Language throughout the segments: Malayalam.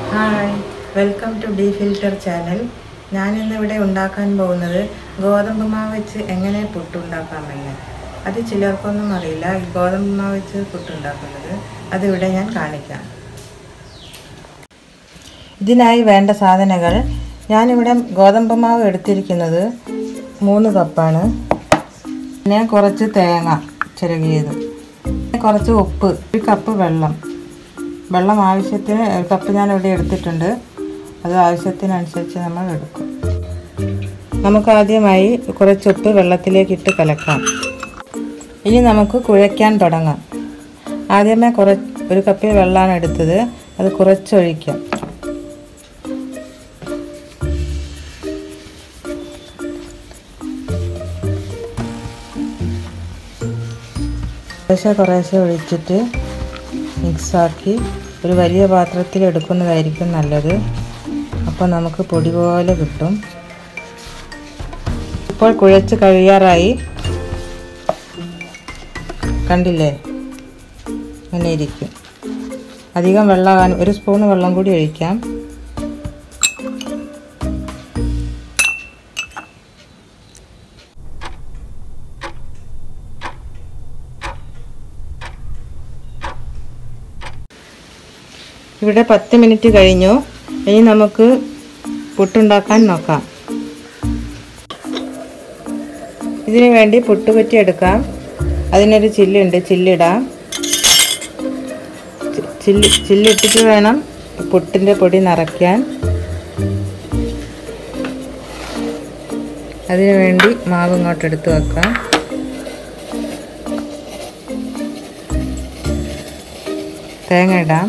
hi welcome to the filter channel ഞാനിന്നിവിടെ ഉണ്ടാക്കാൻ പോകുന്നത് ഗോതമ്പ് മാവ് വെച്ച് എങ്ങനെ പുട്ടുണ്ടാക്കാമെന്ന് അത് ചിലർക്കൊന്നും അറിയില്ല ഈ ഗോതമ്പ് മാവ് വെച്ച് പുട്ടുണ്ടാക്കുന്നത് അതിവിടെ ഞാൻ കാണിക്കാം ഇതിനായി വേണ്ട സാധനങ്ങൾ ഞാനിവിടെ ഗോതമ്പ് മാവ് എടുത്തിരിക്കുന്നത് മൂന്ന് കപ്പാണ് പിന്നെ കുറച്ച് തേങ്ങ ചിരകിയത് കുറച്ച് ഉപ്പ് ഒരു കപ്പ് വെള്ളം വെള്ളം ആവശ്യത്തിന് ഒരു കപ്പ് ഞാൻ ഇവിടെ എടുത്തിട്ടുണ്ട് അത് ആവശ്യത്തിനനുസരിച്ച് നമ്മൾ എടുക്കും നമുക്ക് ആദ്യമായി കുറച്ച് ഉപ്പ് വെള്ളത്തിലേക്ക് ഇട്ട് കലക്കാം ഇനി നമുക്ക് കുഴയ്ക്കാൻ തുടങ്ങാം ആദ്യമേ കുറ ഒരു കപ്പിൽ വെള്ളമാണ് എടുത്തത് അത് കുറച്ചൊഴിക്കാം കുറേശ്ശെ കുറേശ്ശെ ഒഴിച്ചിട്ട് മിക്സാക്കി ഒരു വലിയ പാത്രത്തിൽ എടുക്കുന്നതായിരിക്കും നല്ലത് അപ്പോൾ നമുക്ക് പൊടി പോലെ കിട്ടും ഇപ്പോൾ കുഴച്ച് കഴിയാറായി കണ്ടില്ലേ ഇങ്ങനെ ഇരിക്കും അധികം വെള്ളം ഒരു സ്പൂൺ വെള്ളം കൂടി ഒഴിക്കാം ഇവിടെ പത്ത് മിനിറ്റ് കഴിഞ്ഞു ഇനി നമുക്ക് പുട്ടുണ്ടാക്കാൻ നോക്കാം ഇതിനു വേണ്ടി പുട്ട് കുറ്റി എടുക്കാം അതിനൊരു ചില്ലുണ്ട് ചില്ലിടാം ചില്ലി ചില്ലിട്ടിട്ട് വേണം പുട്ടിൻ്റെ പൊടി നിറയ്ക്കാൻ അതിനു വേണ്ടി മാവ് ഇങ്ങോട്ട് എടുത്ത് വെക്കാം തേങ്ങ ഇടാം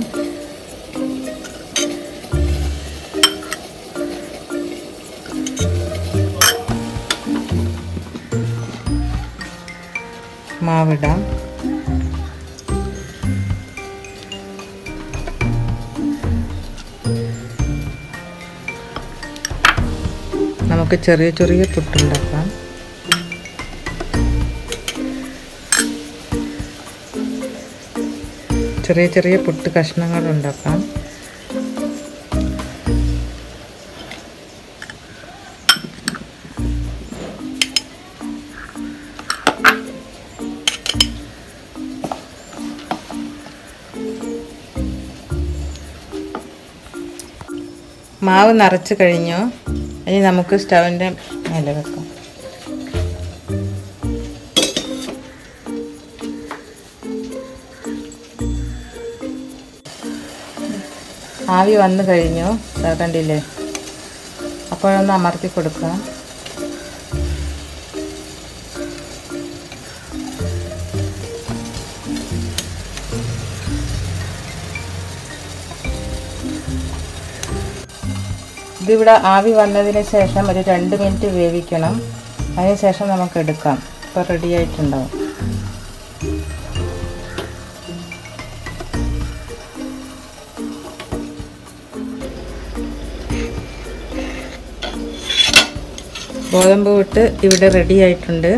മാവിടാം നമുക്ക് ചെറിയ ചെറിയ പുട്ടുണ്ടാക്കാം ചെറിയ ചെറിയ പുട്ട് കഷ്ണങ്ങൾ ഉണ്ടാക്കാം മാവ് നിറച്ച് കഴിഞ്ഞു ഇനി നമുക്ക് സ്റ്റവിൻ്റെ മേലെ വെക്കാം ആവി വന്നു കഴിഞ്ഞു ദാ കണ്ടില്ലേ അപ്പോഴൊന്ന് അമർത്തി കൊടുക്കാം ഇതിവിടെ ആവി വന്നതിന് ശേഷം ഒരു രണ്ട് മിനിറ്റ് വേവിക്കണം അതിന് ശേഷം നമുക്ക് എടുക്കാം ഇപ്പോൾ റെഡി ആയിട്ടുണ്ടാവും ഗോതമ്പ് പുട്ട് ഇവിടെ റെഡി ആയിട്ടുണ്ട്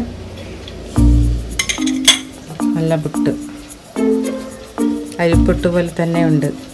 നല്ല പുട്ട് അരിപ്പുട്ട് പോലെ തന്നെ ഉണ്ട്